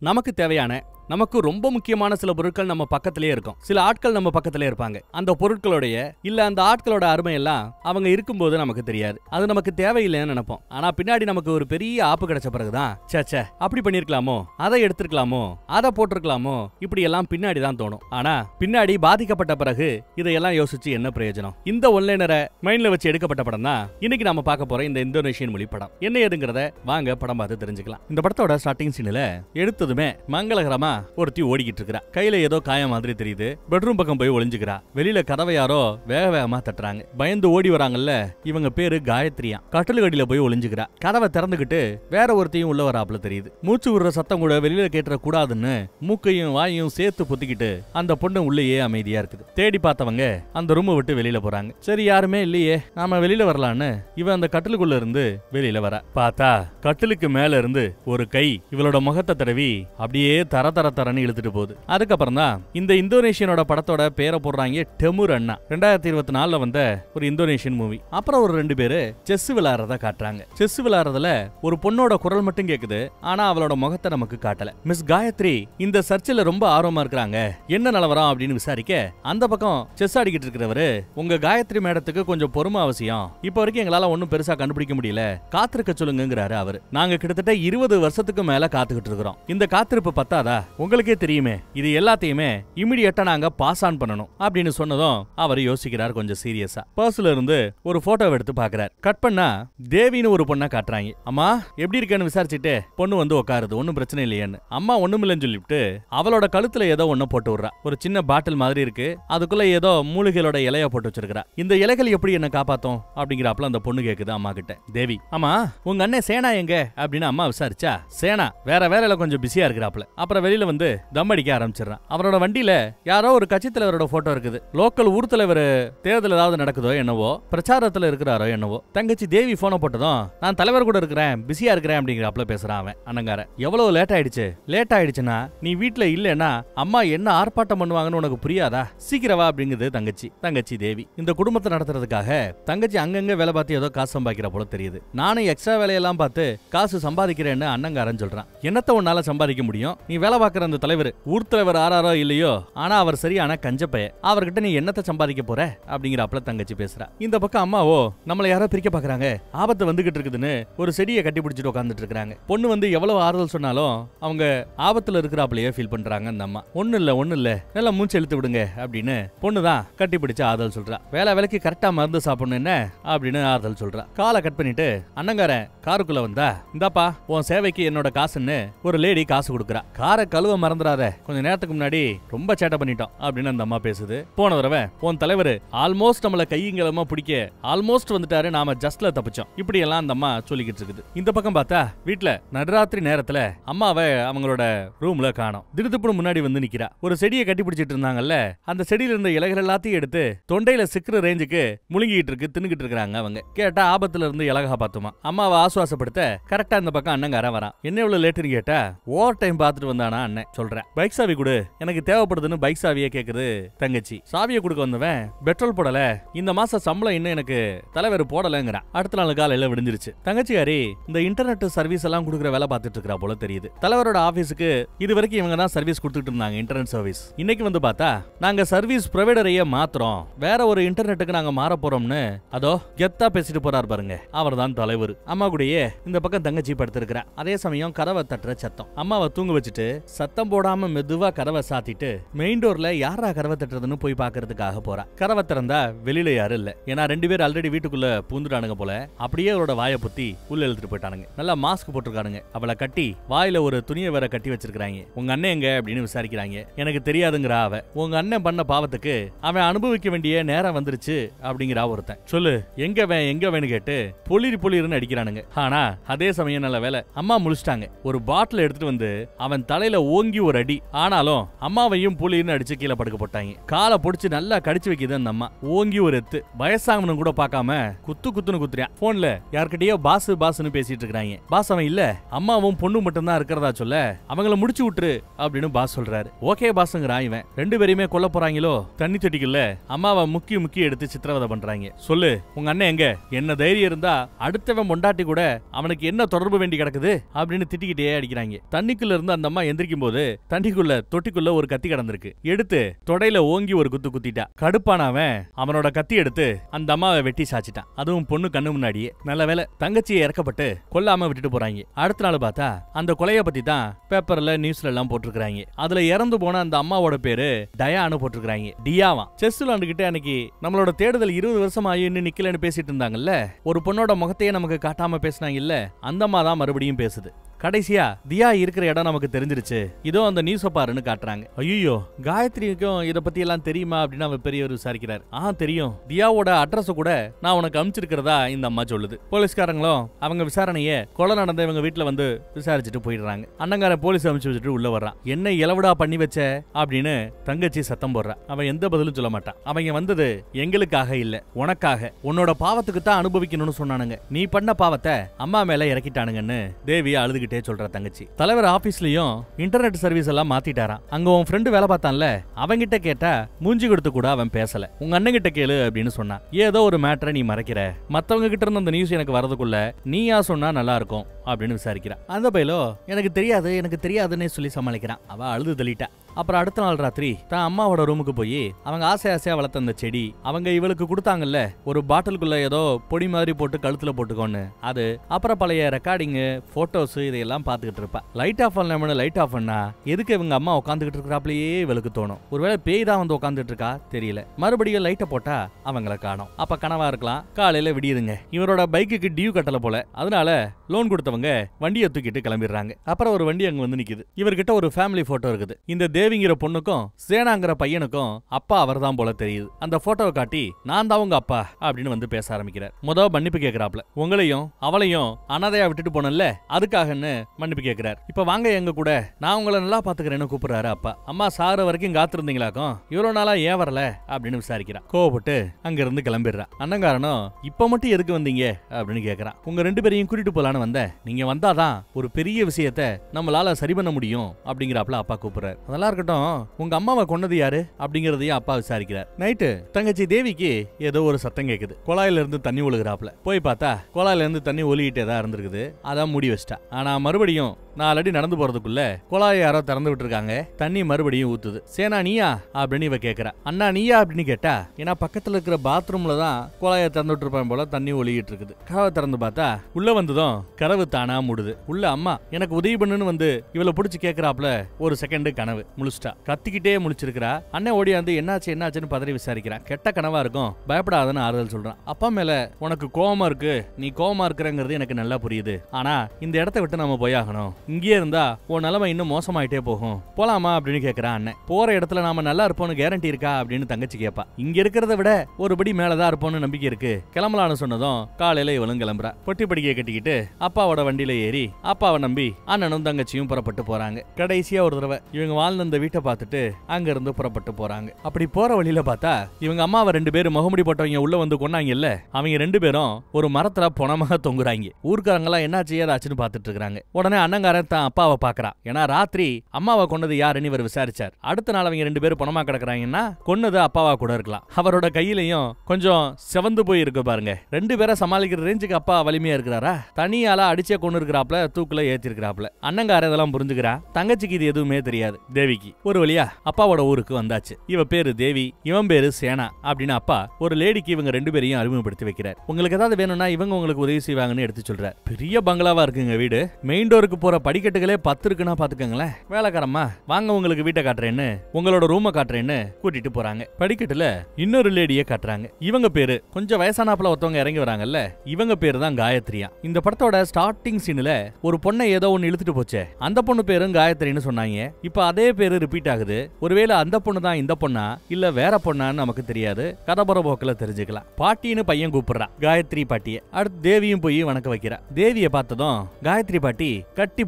நமக்கு தேவையான நமக்கு ரொம்ப முக்கியமான சில பொருட்கள் நம்ம பக்கத்திலேயே இருக்கும் சில ஆட்கள் நம்ம பக்கத்திலே இருப்பாங்க அந்த பொருட்களுடைய இல்ல அந்த ஆட்களோட அருமை எல்லாம் அவங்க இருக்கும்போது நமக்கு தெரியாது அது நமக்கு தேவையில்லைன்னு நினைப்போம் ஆனா பின்னாடி நமக்கு ஒரு பெரிய ஆப்பு கிடைச்ச பிறகுதான் ச்சே ச்சே அப்படி பண்ணிருக்கலாமோ அதை எடுத்திருக்கலாமோ அதை போட்டிருக்கலாமோ இப்படி எல்லாம் பின்னாடி தான் தோணும் ஆனா பின்னாடி பாதிக்கப்பட்ட பிறகு இதையெல்லாம் யோசிச்சு என்ன பிரயோஜனம் இந்த ஒன்லைனரை மைண்ட்ல வச்சு எடுக்கப்பட்ட படம் தான் இன்னைக்கு நாம பார்க்க போற இந்த இந்தோனேஷியன் மொழி படம் என்ன ஏதுங்கிறத வாங்க படம் பார்த்து தெரிஞ்சுக்கலாம் இந்த படத்தோட ஸ்டார்டிங் சீன்ல எடுத்ததுமே மங்களகரமா ஒருத்தி ஓடிக்கிட்டு இருக்கிறா கையில ஏதோ காயம் மாதிரி தெரியுது பெட்ரூம் பக்கம் போய் ஒளிஞ்சுக்கிறா வெளியில கதவை யாரோ வேக வேகமா தட்டுறாங்க பயந்து ஓடி வராங்கல்ல இவங்க பேரு காயத்ரியா கட்டிலுக்கடியில போய் ஒளிஞ்சுக்கிறா கதவை திறந்துகிட்டு வேற ஒருத்தையும் உள்ள வராப்புல தெரியுது மூச்சு விடுற சத்தம் கூட வெளியில கேட்டுற கூடாதுன்னு மூக்கையும் வாயையும் சேர்த்து பொத்திக்கிட்டு அந்த பொண்ணு உள்ளேயே அமைதியா இருக்குது தேடி பார்த்தவங்க அந்த ரூமை விட்டு வெளியில போறாங்க சரி யாருமே இல்லையே நாம வெளியில வரலான்னு இவன் அந்த கட்டிலுக்குள்ள இருந்து வெளியில வர பார்த்தா கட்டிலுக்கு மேல இருந்து ஒரு கை இவளோட முகத்தை தடவி அப்படியே தர தர தரன்னு இழுத்துட்டு போகுது அதுக்கப்புறம் தான் இந்த இந்தோனேஷியனோட படத்தோட பேரை போடுறாங்க டெமுர் அண்ணா ரெண்டாயிரத்தி இருபத்தி நாலுல வந்த ஒரு இந்தோனேஷியன் மூவி அப்புறம் ஒரு ரெண்டு பேரு செஸ் விளையாடுறத காட்டுறாங்க செஸ் விளையாடுறதுல ஒரு பொண்ணோட குரல் மட்டும் கேக்குது ஆனா அவளோட முகத்தை நமக்கு காட்டல மிஸ் காயத்ரி இந்த சர்ச்சில் ரொம்ப ஆர்வமா இருக்கிறாங்க என்ன நிலவரம் அப்படின்னு விசாரிக்க அந்த பக்கம் செஸ் ஆடிக்கிட்டு இருக்கிறவரு உங்க காயத்ரி மேடத்துக்கு கொஞ்சம் பொறுமை அவசியம் இப்ப வரைக்கும் எங்களால ஒண்ணும் பெருசா கண்டுபிடிக்க முடியல காத்திருக்க சொல்லுங்கிறாரு அவரு நாங்க கிட்டத்தட்ட இருபது வருஷத்துக்கு மேல காத்துக்கிட்டு இருக்கிறோம் இந்த காத்திருப்பு பத்தாதா உங்களுக்கே தெரியுமே இது எல்லாத்தையுமே இமிடியட்டா நாங்க பாஸ் ஆன் பண்ணணும் அப்படின்னு சொன்னதும் அவர் யோசிக்கிறார் கொஞ்சம் சீரியஸா பர்ஸ்ல இருந்து ஒரு போட்டோ எடுத்து பாக்குறார் கட் பண்ணா தேவின்னு ஒரு பொண்ணை காட்டுறாங்க அம்மா எப்படி இருக்கேன்னு விசாரிச்சுட்டு பொண்ணு வந்து உட்காருது ஒன்னும் பிரச்சனை இல்லையேன்னு அம்மா ஒண்ணுமில்லைன்னு சொல்லிவிட்டு அவளோட கழுத்துல ஏதோ ஒண்ணு போட்டு விடுறா ஒரு சின்ன பாட்டில் மாதிரி இருக்கு அதுக்குள்ள ஏதோ மூலிகையோட இலைய போட்டு வச்சிருக்கா இந்த இலைகள் எப்படி என்ன காப்பாத்தும் அப்படிங்கிறாப்புல அந்த பொண்ணு கேக்குது அம்மா கிட்ட தேவி அம்மா உங்க அண்ணன் சேனா எங்க அப்படின்னு அம்மா விசாரிச்சா சேனா வேற வேலையில கொஞ்சம் பிஸியா இருக்கிறாப்புல அப்புறம் வெளியில வந்து தம் அடிக்க ஆரம்பிச்சிடறான் அவரோட வண்டியில யாரோ ஒரு கட்சி தலைவரோட போட்டோ இருக்குது லோக்கல் ஊர் தலைவர் தேர்தல் ஏதாவது நடக்குதோ என்னவோ பிரச்சாரத்துல இருக்கிறாரோ என்னவோ தங்கச்சி தேவி போனை போட்டதும் நான் தலைவர் கூட இருக்கிறேன் பிஸியா இருக்கிறேன் அப்படிங்கிறாப்புல பேசுறான் அவன் அண்ணங்கார எவ்வளவு லேட் ஆயிடுச்சு லேட் ஆயிடுச்சுன்னா நீ வீட்ல இல்லைன்னா அம்மா என்ன ஆர்ப்பாட்டம் பண்ணுவாங்கன்னு உனக்கு புரியாதா சீக்கிரம் வா அப்படிங்குது தங்கச்சி தங்கச்சி தேவி இந்த குடும்பத்தை நடத்துறதுக்காக தங்கச்சி அங்கங்க வேலை பார்த்து ஏதோ காசு சம்பாதிக்கிற போல தெரியுது நானும் எக்ஸ்ட்ரா வேலையெல்லாம் பார்த்து காசு சம்பாதிக்கிறேன்னு அண்ணங்காரன் சொல்றான் என்னத்த உன்னால சம்பாதிக்க முடியும் நீ வேலை பார்க்குற அந்த தலைவர் ஊர் தலைவர் ஆறாரோ இல்லையோ ஆனா அவர் சரியான கஞ்சப்பைய அவர்கிட்ட நீ என்னத்த சம்பாதிக்க போற அப்படிங்கிறாப்புல தங்கச்சி பேசுறா இந்த பக்கம் அம்மாவோ நம்மள யாரோ பிரிக்க பாக்குறாங்க ஆபத்து வந்துகிட்டு இருக்குதுன்னு ஒரு செடியை கட்டி பிடிச்சிட்டு உட்காந்துட்டு இருக்காங்க பொண்ணு வந்து எவ்வளவு ஆறுதல் சொன்னாலும் அவங்க ஆபத்துல இருக்கிறாப்புலயே ஃபீல் பண்றாங்க அந்த அம்மா ஒண்ணு இல்ல ஒண்ணு இல்ல நல்லா மூச்சு இழுத்து விடுங்க அப்படின்னு பொண்ணு தான் கட்டி பிடிச்சு ஆறுதல் சொல்றா வேலை வேலைக்கு கரெக்டா மருந்து சாப்பிடணும் என்ன அப்படின்னு ஆறுதல் சொல்றா காலை கட் பண்ணிட்டு அண்ணங்காரன் காருக்குள்ள வந்தா இந்தாப்பா உன் சேவைக்கு என்னோட காசுன்னு ஒரு லேடி காசு கொடுக்குறா காரை கழுவ மறந்துடாத கொஞ்ச நேரத்துக்கு முன்னாடி ரொம்ப சேட்டை பண்ணிட்டோம் அப்படின்னு அந்த அம்மா பேசுது போன தடவை உன் தலைவர் ஆல்மோஸ்ட் நம்மள கையங்கலமா பிடிக்க ஆல்மோஸ்ட் வந்துட்டாரு நாம ஜஸ்ட்ல தப்பிச்சோம் இப்படி எல்லாம் அந்த அம்மா சொல்லிக்கிட்டு இருக்குது இந்த பக்கம் பார்த்தா வீட்ல நடுராத்திரி நேரத்துல அம்மாவை அவங்களோட ரூம்ல காணோம் திடுதுப்புனு முன்னாடி வந்து நிக்கிறா ஒரு செடியை கட்டி பிடிச்சிட்டு இருந்தாங்கல்ல அந்த செடியில இருந்த இலைகள் எல்லாத்தையும் எடுத்து தொண்டையில சிக்கிற ரேஞ்சுக்கு முழுங்கிட்டு இருக்கு தின்னுகிட்டு இருக்காங்க அவங்க கேட்டா ஆபத்துல இருந்து இலகா பார்த்துமா அம்மாவை ஆசுவாசப்படுத்த கரெக்டா இந்த பக்கம் அண்ணங்காரன் வரான் என்ன இவ்வளவு லேட்டுன்னு கேட்டா ஓவர் டைம் பார்த்துட்டு வந்தானா அண்ணன் சொல்றேன் பைக் சாவி கொடு எனக்கு தேவைப்படுதுன்னு பைக் சாவியை கேக்குது தங்கச்சி சாவியை கொடுக்க வந்தவன் பெட்ரோல் போடல இந்த மாசம் சம்பளம் இன்னும் எனக்கு தலைவர் போடலங்கிறான் அடுத்த நாள் காலையில விடிஞ்சிருச்சு தங்கச்சியாரி இந்த இன்டர்நெட் சர்வீஸ் எல்லாம் கொடுக்குற வேலை பார்த்துட்டு இருக்கா போல தெரியுது தலைவரோட ஆபீஸுக்கு இது வரைக்கும் இவங்க தான் சர்வீஸ் கொடுத்துட்டு இருந்தாங்க இன்டர்நெட் சர்வீஸ் இன்னைக்கு வந்து பார்த்தா நாங்க சர்வீஸ் ப்ரொவைடரையே மாத்துறோம் வேற ஒரு இன்டர்நெட்டுக்கு நாங்க மாற போறோம்னு அதோ கெத்தா பேசிட்டு போறாரு பாருங்க அவர் தான் தலைவர் அம்மா கூடயே இந்த பக்கம் தங்கச்சி படுத்திருக்கிறா அதே சமயம் கதவை தட்டுற சத்தம் அம்மாவை தூங்க வச்சுட்டு சத்தம் போடாம மெதுவா கதவை சாத்திட்டு மெயின் டோர்ல யாரா கதவை தட்டுறதுன்னு போய் பாக்குறதுக்காக போறா கதவை திறந்தா வெளியில யாரும் இல்ல ஏன்னா ரெண்டு பேர் ஆல்ரெடி வீட்டுக்குள்ள பூந்துட்டானுங்க போல அப்படியே அவரோட வாயை புத்தி உள்ள இழுத்துட்டு போயிட்டானுங்க நல்லா மாஸ்க் போட்டிருக்கானுங்க அவளை கட்டி வாயில ஒரு துணியை வேற கட்டி வச்சிருக்காங்க உங்க அண்ணன் எங்க அப்படின்னு விசாரிக்கிறாங்க எனக்கு தெரியாதுங்கிறா அவ உங்க அண்ணன் பண்ண பாவத்துக்கு அவன் அனுபவிக்க வேண்டிய நேரம் வந்துருச்சு அப்படிங்கிறா ஒருத்தன் சொல்லு எங்க வே எங்க வேணும் கேட்டு பொலிரி பொலிருன்னு அடிக்கிறானுங்க ஆனா அதே சமயம் நல்ல வேலை அம்மா முழிச்சிட்டாங்க ஒரு பாட்டில் எடுத்துட்டு வந்து அவன் தலையில ஓங்கி ஒரு அடி ஆனாலும் அம்மாவையும் புலின்னு அடிச்சு கீழே படுக்க போட்டாங்க காலை பொடிச்சு நல்லா கடிச்சு வைக்குது அந்த அம்மா ஓங்கி ஒரு எத்து வயசாகணும் கூட பார்க்காம குத்து குத்துன்னு குத்துறான் போன்ல யார்கிட்டயோ பாஸ் பாஸ்னு பேசிட்டு இருக்காங்க பாஸ் அவன் இல்ல அம்மாவும் பொண்ணு மட்டும் தான் இருக்கிறதா சொல்ல அவங்கள முடிச்சு விட்டுரு அப்படின்னு பாஸ் சொல்றாரு ஓகே பாஸ்ங்கிறான் இவன் ரெண்டு பேரையுமே கொல்ல போறாங்களோ தண்ணி தொட்டிக்குள்ள அம்மாவை முக்கி முக்கி எடுத்து சித்திரவதை பண்றாங்க சொல்லு உங்க அண்ணன் எங்க என்ன தைரியம் இருந்தா அடுத்தவன் பொண்டாட்டி கூட அவனுக்கு என்ன தொடர்பு வேண்டி கிடக்குது அப்படின்னு திட்டிக்கிட்டே அடிக்கிறாங்க தண்ணிக்குள்ள இருந்து அந்த அம்மா எந்திரிக்கும் போது தண்ணிக்குள்ள தொட்டிக்குள்ள ஒரு கத்தி கிடந்திருக்கு எடுத்து தொடையில ஓங்கி ஒரு குத்து குத்திட்டா கடுப்பான அவன் அவனோட கத்தி எடுத்து அந்த அம்மாவை வெட்டி சாச்சிட்டான் அதுவும் பொண்ணு கண்ணு முன்னாடியே நல்ல வேலை தங்கச்சியை இறக்கப்பட்டு கொல்லாம விட்டுட்டு போறாங்க அடுத்த நாள் பார்த்தா அந்த கொலைய பத்தி தான் பேப்பர்ல நியூஸ்ல எல்லாம் போட்டிருக்காங்க அதுல இறந்து போன அந்த அம்மாவோட பேரு டயான்னு போட்டிருக்காங்க டியாவா செஸ் விளாண்டுகிட்டு அன்னைக்கு நம்மளோட தேடுதல் இருபது வருஷம் ஆகி இன்னும் நிக்கலன்னு பேசிட்டு இருந்தாங்கல்ல ஒரு பொண்ணோட முகத்தையே நமக்கு காட்டாம பேசினாங்க இல்ல அந்த அம்மா தான் மறுபடியும் பேசுது கடைசியா தியா இருக்கிற இடம் நமக்கு தெரிஞ்சிருச்சு இதோ அந்த நியூஸ பாருன்னு காட்டுறாங்க ஐயோ காயத்ரிக்கும் இத பத்தி எல்லாம் தெரியுமா அப்படின்னு அவர் பெரியவர் விசாரிக்கிறார் ஆ தெரியும் தியாவோட அட்ரஸ் கூட நான் உனக்கு அனுப்பிச்சிருக்கிறதா இந்த அம்மா சொல்லுது போலீஸ்காரங்களும் அவங்க விசாரணைய கொலை நடந்த இவங்க வீட்டுல வந்து விசாரிச்சுட்டு போயிடுறாங்க அண்ணங்கார போலீஸ் அனுப்பிச்சு வச்சுட்டு உள்ள வர்றான் என்ன இலவடா பண்ணி வச்ச அப்படின்னு தங்கச்சி சத்தம் போடுறா அவன் எந்த பதிலும் சொல்ல மாட்டான் அவங்க வந்தது எங்களுக்காக இல்ல உனக்காக உன்னோட பாவத்துக்கு தான் அனுபவிக்கணும்னு சொன்னானுங்க நீ பண்ண பாவத்தை அம்மா மேல இறக்கிட்டானுங்கன்னு தேவி அழுதுகிட்டே சொல்ற தங்கச்சி தலைவர் ஆபீஸ்லயும் இன்டர்நெட் சர்வீஸ் எல்லாம் மாத்திட்டாராம் அங்க உன் ஃப்ரெண்டு வேலை பார்த்தான்ல அவங்கிட்ட கேட்டா மூஞ்சி கொடுத்து கூட அவன் பேசல உங்க அண்ணன் கிட்ட கேளு அப்படின்னு சொன்னான் ஏதோ ஒரு மேட்டரை நீ மறைக்கிற மத்தவங்க கிட்ட இருந்து அந்த நியூஸ் எனக்கு வரதுக்குள்ள நீயா சொன்னா நல்லா இருக்கும் அப்படின்னு விசாரிக்கிறான் அந்த பையலோ எனக்கு தெரியாது எனக்கு தெரியாதுன்னு சொல்லி சமாளிக்கிறான் அவ அழுது தள்ளிட்டா அப்புறம் அடுத்த நாள் ராத்திரி தான் அம்மாவோட ரூமுக்கு போய் அவங்க ஆசை ஆசையா வளர்த்த அந்த செடி அவங்க இவளுக்கு கொடுத்தாங்கல்ல ஒரு பாட்டிலுக்குள்ள ஏதோ பொடி மாதிரி போட்டு கழுத்துல போட்டுக்கோன்னு அது அப்புறம் பழைய ரெக்கார்டிங்கு போட்டோஸ் இதையெல்லாம் பார்த்துக்கிட்டு இருப்பா லைட் ஆஃப் பண்ணலாம்னு லைட் ஆஃப் பண்ணா எதுக்கு இவங்க அம்மா உட்காந்துக்கிட்டு இருக்கிறாப்லயே இவளுக்கு தோணும் ஒருவேளை பேய் தான் வந்து உட்காந்துட்டு இருக்கா தெரியல மறுபடியும் லைட்டை போட்டா அவங்கள காணோம் அப்ப கனவா இருக்கலாம் காலையில விடியுதுங்க இவரோட பைக்குக்கு டியூ கட்டல போல அதனால லோன் கொடுத்தவங்க வண்டியை தூக்கிட்டு கிளம்பிடுறாங்க அப்புறம் ஒரு வண்டி அங்க வந்து நிக்குது இவர்கிட்ட ஒரு ஃபேமிலி போட்டோ இருக்குது இந்த தேவிங்கிற பொண்ணுக்கும் சேனாங்கிற பையனுக்கும் அப்பா அவர்தான் போல தெரியுது அந்த போட்டோவை காட்டி நான் தான் உங்க அப்பா அப்படின்னு வந்து பேச ஆரம்பிக்கிறார் முத மன்னிப்பு கேக்குறாப்ல உங்களையும் அவளையும் அனாதையா விட்டுட்டு போனல அதுக்காகன்னு மன்னிப்பு கேக்குறார் இப்ப வாங்க எங்க கூட நான் உங்களை நல்லா பாத்துக்கிறேன்னு கூப்பிடுறாரு அப்பா அம்மா சாறு வரைக்கும் காத்திருந்தீங்களாக்கும் இவ்வளவு நாளா ஏன் வரல அப்படின்னு விசாரிக்கிறான் கோவப்பட்டு அங்க இருந்து கிளம்பிடுறான் அண்ணங்காரனும் இப்ப மட்டும் எதுக்கு வந்தீங்க அப்படின்னு கேக்குறான் உங்க ரெண்டு பேரையும் கூட்டிட்டு போலான்னு வந்தேன் நீங்க வந்தாதான் ஒரு பெரிய விஷயத்த நம்மளால சரி பண்ண முடியும் அப்படிங்கிறாப்ல அப்பா கூப்பிடுறாரு அதெல்லாம் இருக்கட்டும் உங்க அம்மாவை கொன்னது யாரு அப்படிங்கறதையும் அப்பா விசாரிக்கிறார் நைட்டு தங்கச்சி தேவிக்கு ஏதோ ஒரு சத்தம் கேக்குது குழாயில இருந்து தண்ணி ஒழுகுறாப்ல போய் பார்த்தா குழாயில இருந்து தண்ணி ஒலிக்கிட்டே தான் இருந்திருக்குது அதான் மூடி வச்சிட்டா ஆனா மறுபடியும் நாலு அடி நடந்து போறதுக்குள்ள குழாயை யாரோ திறந்து விட்டுருக்காங்க தண்ணி மறுபடியும் ஊத்துது சேனா நீயா அப்படின்னு இவ கேக்குறா அண்ணா நீயா அப்படின்னு கேட்டா ஏன்னா பக்கத்துல இருக்கிற பாத்ரூம்ல தான் குழாயை திறந்து விட்டுருப்பான் போல தண்ணி ஒலிக்கிட்டு இருக்குது கதவை திறந்து பார்த்தா உள்ள வந்ததும் கதவு தானா மூடுது உள்ள அம்மா எனக்கு உதவி பண்ணுன்னு வந்து இவளை பிடிச்சி கேக்குறாப்ல ஒரு செகண்ட் கனவு முழிச்சிட்டா கத்திக்கிட்டே முழிச்சிருக்கிறா அண்ணன் ஓடியாந்து என்னாச்சு என்னாச்சுன்னு பதறி விசாரிக்கிறான் கெட்ட கனவா இருக்கும் பயப்படாதன்னு ஆறுதல் சொல்றான் அப்பா மேல உனக்கு கோவமா இருக்கு நீ கோவமா இருக்கிறங்கிறது எனக்கு நல்லா புரியுது ஆனா இந்த இடத்த விட்டு நம்ம போயாகணும் இங்கேயே இருந்தா உன் நிலைமை இன்னும் மோசமாயிட்டே போகும் போலாமா அப்படின்னு கேக்குறான் அண்ணன் போற இடத்துல நாம நல்லா இருப்போம்னு கேரண்டி இருக்கா அப்படின்னு தங்கச்சி கேப்பா இங்க இருக்கிறத விட ஒரு படி மேலதான் இருப்போம்னு நம்பிக்கை இருக்கு கிளம்பலான்னு சொன்னதும் காலையில இவளும் கிளம்புறா பொட்டி படிக்கையை கட்டிக்கிட்டு அப்பாவோட வண்டியில ஏறி அப்பாவை நம்பி அண்ணனும் தங்கச்சியும் புறப்பட்டு போறாங்க கடைசியா ஒரு தடவை இவங்க வாழ்ந்த அந்த வீட்டை பார்த்துட்டு அங்க இருந்து புறப்பட்டு போறாங்க அப்படி போற வழியில பார்த்தா இவங்க அம்மாவை ரெண்டு பேரும் முகமுடி போட்டவங்க உள்ள வந்து கொண்டாங்கல்ல அவங்க ரெண்டு பேரும் ஒரு மரத்துல பொணமாக தொங்குறாங்க ஊர்க்காரங்க எல்லாம் என்ன செய்யாதாச்சுன்னு பார்த்துட்டு இருக்காங்க உடனே அண்ணங்காரன் தான் அப்பாவை பாக்குறான் ஏன்னா ராத்திரி அம்மாவை கொன்னது யாருன்னு இவர் விசாரிச்சார் அடுத்த நாள் அவங்க ரெண்டு பேரும் பணமா கிடக்குறாங்கன்னா கொன்னது அப்பாவா கூட இருக்கலாம் அவரோட கையிலையும் கொஞ்சம் செவந்து போய் இருக்கு பாருங்க ரெண்டு பேரை சமாளிக்கிற ரேஞ்சுக்கு அப்பா வலிமையா இருக்கிறாரா தனியால அடிச்சே கொண்டு இருக்கிறாப்ல தூக்குல ஏத்தி இருக்கிறாப்ல அண்ணங்கார இதெல்லாம் புரிஞ்சுக்கிறா தங்கச்சிக்கு இது எதுவுமே தெரியாது தேவிக்கு ஒரு வழியா அப்பாவோட ஊருக்கு வந்தாச்சு இவ பேரு தேவி இவன் பேரு சேனா அப்படின்னு அப்பா ஒரு லேடிக்கு இவங்க ரெண்டு பேரையும் அறிமுகப்படுத்தி வைக்கிறார் உங்களுக்கு ஏதாவது வேணும்னா இவங்க உங்களுக்கு உதவி செய்வாங்கன்னு எடுத்து சொல்றார் பெரிய பங்களாவா இருக்குங்க வீடு மெயின் டோருக்கு போற படிக்கட்டுகளே பத்து இருக்குன்னா பாத்துக்கோங்களேன் வேலைக்காரம்மா வாங்க உங்களுக்கு வீட்டை காட்டுறேன்னு உங்களோட ரூமை காட்டுறேன்னு கூட்டிட்டு போறாங்க படிக்கட்டுல இன்னொரு லேடியை காட்டுறாங்க இவங்க பேரு கொஞ்சம் வயசானாப்புல ஒருத்தவங்க இறங்கி வராங்கல்ல இவங்க பேரு தான் காயத்ரியா இந்த படத்தோட ஸ்டார்டிங் சீன்ல ஒரு பொண்ணை ஏதோ ஒன்னு இழுத்துட்டு போச்சே அந்த பொண்ணு பேரும் காயத்ரின்னு சொன்னாங்க இப்ப அதே பேரு ரிப்பீட் ஆகுது ஒருவேளை அந்த பொண்ணு தான் இந்த பொண்ணா இல்ல வேற பொண்ணான்னு நமக்கு தெரியாது கதபுற போக்குல தெரிஞ்சுக்கலாம் பாட்டின்னு பையன் கூப்பிடுறான் காயத்ரி பாட்டிய அடுத்து தேவியும் போய் வணக்க வைக்கிறா தேவிய பார்த்ததும் காயத்ரி பாட்டி கட்டி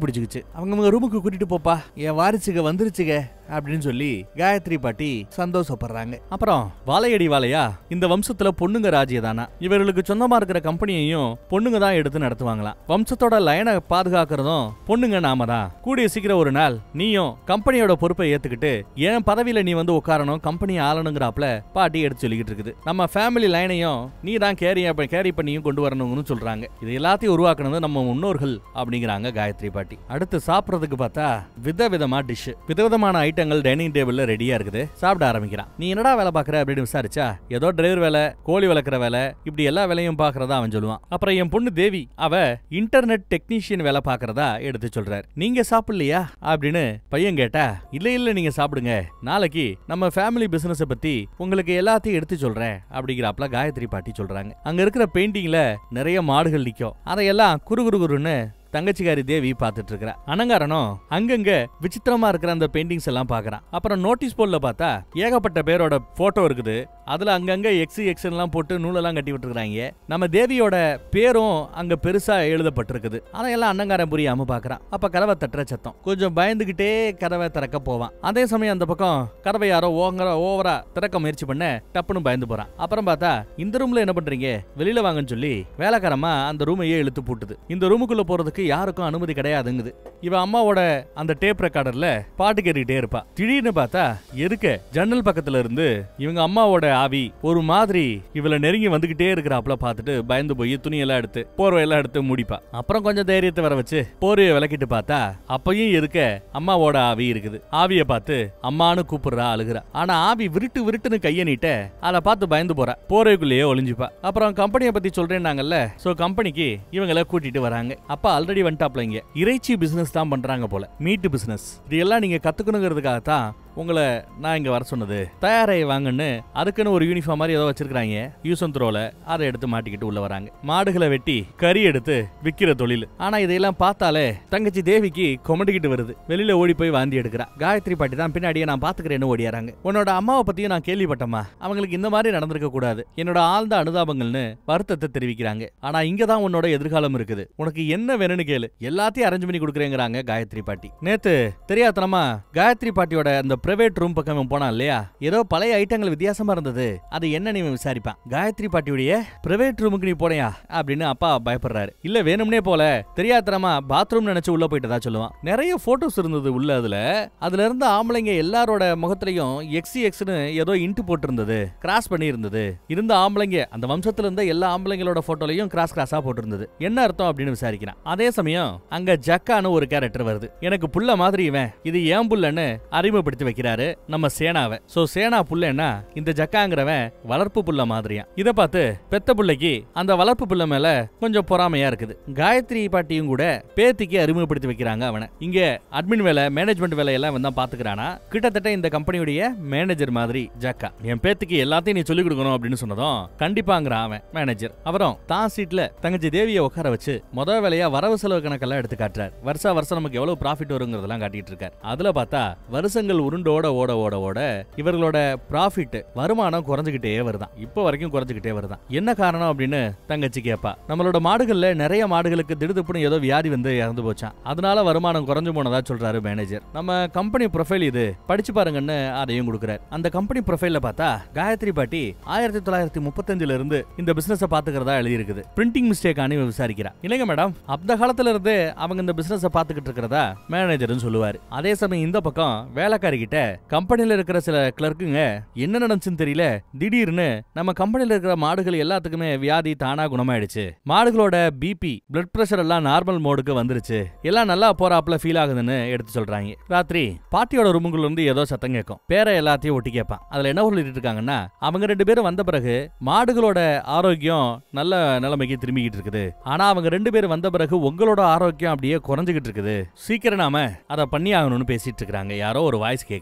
பிடிச்சிக்கிச்சு அவங்க ரூமுக்கு கூட்டிட்டு போப்பா என் வாரிசுக வந்துருச்சுக அப்படின்னு சொல்லி காயத்ரி பாட்டி சந்தோஷப்படுறாங்க அப்புறம் வாழையடி வாழையா இந்த வம்சத்துல பொண்ணுங்க ராஜ்யதானா இவர்களுக்கு சொந்தமா இருக்கிற கம்பெனியையும் பொண்ணுங்க தான் எடுத்து நடத்துவாங்களாம் வம்சத்தோட லைனை பாதுகாக்கிறதும் பொண்ணுங்க நாம தான் கூடிய சீக்கிரம் ஒரு நாள் நீயும் கம்பெனியோட பொறுப்பை ஏத்துக்கிட்டு என் பதவியில நீ வந்து உட்காரணும் கம்பெனி ஆளணுங்கிறாப்ல பாட்டி எடுத்து சொல்லிக்கிட்டு இருக்குது நம்ம ஃபேமிலி லைனையும் நீ தான் கேரி கேரி பண்ணியும் கொண்டு வரணும்னு சொல்றாங்க இது எல்லாத்தையும் உருவாக்குனது நம்ம முன்னோர்கள் அப்படிங்கிறாங்க காயத்ரி பாட்டி அடுத்து சாப்பிடுறதுக்கு பார்த்தா விதவிதமா டிஷ் விதவிதமான ஐட்டங்கள் டைனிங் டேபிள்ல ரெடியா இருக்குது சாப்பிட ஆரம்பிக்கிறான் நீ என்னடா வேலை பாக்குற அப்படின்னு விசாரிச்சா ஏதோ டிரைவர் வேலை கோழி வளர்க்குற வேலை இப்படி எல்லா வேலையும் பாக்குறதா அவன் சொல்லுவான் அப்புறம் என் பொண்ணு தேவி அவ இன்டர்நெட் டெக்னீஷியன் வேலை பாக்குறதா எடுத்து சொல்றாரு நீங்க சாப்பிடலையா அப்படின்னு பையன் கேட்டா இல்ல இல்ல நீங்க சாப்பிடுங்க நாளைக்கு நம்ம ஃபேமிலி பிசினஸ் பத்தி உங்களுக்கு எல்லாத்தையும் எடுத்து சொல்றேன் அப்படிங்கிறாப்ல காயத்ரி பாட்டி சொல்றாங்க அங்க இருக்கிற பெயிண்டிங்ல நிறைய மாடுகள் நிக்கும் அதையெல்லாம் குறு குறு குருன்னு தங்கச்சிக்காரி தேவி பார்த்துட்டு இருக்கிறா அனங்காரனும் அங்கங்க விசித்திரமா இருக்கிற அந்த பெயிண்டிங்ஸ் எல்லாம் பார்க்கறான் அப்புறம் நோட்டீஸ் போர்ட்ல பார்த்தா ஏகப்பட்ட பேரோட போட்டோ இருக்குது அதுல அங்கங்க எக்ஸ் எக்ஸ் எல்லாம் போட்டு நூலெல்லாம் கட்டி விட்டுருக்காங்க நம்ம தேவியோட பேரும் அங்க பெருசா எழுதப்பட்டிருக்குது அதையெல்லாம் அன்னங்காரன் புரியாம பாக்குறான் அப்ப கதவை தட்டுற சத்தம் கொஞ்சம் பயந்துகிட்டே கதவை திறக்க போவான் அதே சமயம் அந்த பக்கம் கதவை யாரோ ஓங்கற ஓவரா திறக்க முயற்சி பண்ண டப்புன்னு பயந்து போறான் அப்புறம் பார்த்தா இந்த ரூம்ல என்ன பண்றீங்க வெளியில வாங்கன்னு சொல்லி வேலைக்காரமா அந்த ரூமையே இழுத்து பூட்டுது இந்த ரூமுக்குள்ள போறதுக்கு யாருக்கும் அனுமதி கிடையாதுங்குது இவ அம்மாவோட அந்த டேப் ரெக்கார்டர்ல பாட்டு கேட்டுக்கிட்டே இருப்பா திடீர்னு பார்த்தா எதுக்க ஜன்னல் பக்கத்துல இருந்து இவங்க அம்மாவோட ஆவி ஒரு மாதிரி இவள நெருங்கி வந்துகிட்டே இருக்கிறாப்ல பார்த்துட்டு பயந்து போய் துணியெல்லாம் எடுத்து போர்வையெல்லாம் எடுத்து முடிப்பா அப்புறம் கொஞ்சம் தைரியத்தை வர வச்சு போர்வையை விளக்கிட்டு பார்த்தா அப்பயும் எதுக்க அம்மாவோட ஆவி இருக்குது ஆவிய பார்த்து அம்மான்னு கூப்பிடுறா அழுகுறா ஆனா ஆவி விருட்டு விருட்டுன்னு கைய நீட்ட அதை பார்த்து பயந்து போறா போர்வைக்குள்ளேயே ஒளிஞ்சுப்பா அப்புறம் கம்பெனியை பத்தி சொல்றேன்னாங்கல்ல சோ கம்பெனிக்கு இவங்கள கூட்டிட்டு வராங்க அப்பா ஆல்ரெடி வந்துட்டாப்ல இங்க இறைச்சி பிசினஸ் தான் பண்றாங்க போல மீட் பிசினஸ் இது எல்லாம் நீங்க கத்துக்கணுங்கிறதுக்காக தான் உங்களை நான் இங்க வர சொன்னது தயாரை வாங்கன்னு அதுக்குன்னு ஒரு யூனிஃபார்ம் மாதிரி ஏதோ வச்சிருக்காங்க யூஸ் அண்ட் த்ரோல அதை எடுத்து மாட்டிக்கிட்டு உள்ள வராங்க மாடுகளை வெட்டி கறி எடுத்து விக்கிற தொழில் ஆனா இதையெல்லாம் பார்த்தாலே தங்கச்சி தேவிக்கு கொமட்டிக்கிட்டு வருது வெளியில ஓடி போய் வாந்தி எடுக்கிறா காயத்ரி பாட்டி தான் பின்னாடியே நான் பாத்துக்கிறேன்னு ஓடியாராங்க உன்னோட அம்மாவை பத்தியும் நான் கேள்விப்பட்டம்மா அவங்களுக்கு இந்த மாதிரி நடந்திருக்க கூடாது என்னோட ஆழ்ந்த அனுதாபங்கள்னு வருத்தத்தை தெரிவிக்கிறாங்க ஆனா இங்க தான் உன்னோட எதிர்காலம் இருக்குது உனக்கு என்ன வேணும்னு கேளு எல்லாத்தையும் அரேஞ்ச் பண்ணி கொடுக்குறேங்கிறாங்க காயத்ரி பாட்டி நேத்து தெரியாதனமா காயத்ரி பாட்டியோட அந்த பிரைவேட் ரூம் பக்கம் இவன் போனான் இல்லையா ஏதோ பழைய ஐட்டங்கள் வித்தியாசமா இருந்தது அது என்னன்னு இவன் விசாரிப்பான் காயத்ரி பாட்டியுடைய பிரைவேட் ரூமுக்கு நீ போனையா அப்படின்னு அப்பா பயப்படுறாரு இல்ல வேணும்னே போல தெரியாதனமா பாத்ரூம் நினைச்சு உள்ள போயிட்டதா சொல்லுவான் நிறைய போட்டோஸ் இருந்தது உள்ள அதுல அதுல இருந்த ஆம்பளைங்க எல்லாரோட முகத்திலையும் எக்ஸி எக்ஸ்னு ஏதோ இன்ட்டு போட்டிருந்தது கிராஸ் பண்ணி இருந்தது இருந்த ஆம்பளைங்க அந்த வம்சத்துல இருந்த எல்லா ஆம்பளைங்களோட போட்டோலையும் கிராஸ் கிராஸா போட்டிருந்தது என்ன அர்த்தம் அப்படின்னு விசாரிக்கிறான் அதே சமயம் அங்க ஜக்கான்னு ஒரு கேரக்டர் வருது எனக்கு புள்ள மாதிரி இவன் இது ஏன் புள்ளன்னு அறிமுகப்படுத்தி வைக்கிறாரு நம்ம சேனாவை சோ சேனா புள்ளன்னா இந்த ஜக்காங்கிறவன் வளர்ப்பு புள்ள மாதிரியா இத பார்த்து பெத்த புள்ளைக்கு அந்த வளர்ப்பு புள்ள மேல கொஞ்சம் பொறாமையா இருக்குது காயத்ரி பாட்டியும் கூட பேத்திக்கு அறிமுகப்படுத்தி வைக்கிறாங்க அவனை இங்க அட்மின் வேலை மேனேஜ்மெண்ட் வேலை எல்லாம் வந்தா பாத்துக்கிறானா கிட்டத்தட்ட இந்த கம்பெனியுடைய மேனேஜர் மாதிரி ஜக்கா என் பேத்திக்கு எல்லாத்தையும் நீ சொல்லிக் கொடுக்கணும் அப்படின்னு சொன்னதும் கண்டிப்பாங்கிறான் அவன் மேனேஜர் அப்புறம் தான் சீட்ல தங்கச்சி தேவியை உட்கார வச்சு முத வேலையா வரவு செலவு கணக்கெல்லாம் எடுத்து காட்டுறார் வருஷா வருஷம் நமக்கு எவ்வளவு ப்ராஃபிட் வருங்கிறதெல்லாம் காட்டிட்டு இருக்கார் அதுல பார்த்தா வருஷங்கள் உருண்டோட ஓட ஓட ஓட இவர்களோட ப்ராஃபிட் வருமானம் குறைஞ்சுகிட்டே வருதான் இப்போ வரைக்கும் குறைஞ்சுகிட்டே வருதான் என்ன காரணம் அப்படின்னு தங்கச்சி கேப்பா நம்மளோட மாடுகள்ல நிறைய மாடுகளுக்கு திடுதுப்புன்னு ஏதோ வியாதி வந்து இறந்து போச்சான் அதனால வருமானம் குறைஞ்சு போனதா சொல்றாரு மேனேஜர் நம்ம கம்பெனி ப்ரொஃபைல் இது படிச்சு பாருங்கன்னு அதையும் கொடுக்குறாரு அந்த கம்பெனி ப்ரொஃபைல்ல பார்த்தா காயத்ரி பாட்டி ஆயிரத்தி தொள்ளாயிரத்தி முப்பத்தஞ்சுல இருந்து இந்த பிசினஸ் பாத்துக்கிறதா எழுதி இருக்குது பிரிண்டிங் மிஸ்டேக் அணி விசாரிக்கிறா இல்லைங்க மேடம் அந்த காலத்துல இருந்து அவங்க இந்த பிசினஸ் பாத்துக்கிட்டு இருக்கிறதா மேனேஜர்னு சொல்லுவாரு அதே சமயம் இந்த பக்கம் வேலைக்காரி கிட்ட கம்பெனில இருக்கிற சில கிளர்க்குங்க என்ன நடந்துச்சுன்னு தெரியல திடீர்னு நம்ம கம்பெனில இருக்கிற மாடுகள் எல்லாத்துக்குமே வியாதி தானா குணமாயிடுச்சு மாடுகளோட பிபி பிளட் பிரஷர் எல்லாம் நார்மல் மோடுக்கு வந்துருச்சு எல்லாம் நல்லா போறாப்ல ஃபீல் ஆகுதுன்னு எடுத்து சொல்றாங்க ராத்திரி பாட்டியோட ரூமுக்குள்ள இருந்து ஏதோ சத்தம் கேட்கும் பேரை எல்லாத்தையும் ஒட்டி கேட்பான் அதுல என்ன சொல்லிட்டு இருக்காங்கன்னா அவங்க ரெண்டு பேரும் வந்த பிறகு மாடுகளோட ஆரோக்கியம் நல்ல நிலைமைக்கு திரும்பிக்கிட்டு இருக்குது ஆனா அவங்க ரெண்டு பேரும் வந்த பிறகு உங்களோட ஆரோக்கியம் அப்படியே குறைஞ்சுகிட்டு இருக்குது சீக்கிரம் நாம அதை பண்ணி ஆகணும்னு பேசிட்டு இருக்காங்க யாரோ ஒரு வாய்ஸ் கேக்குது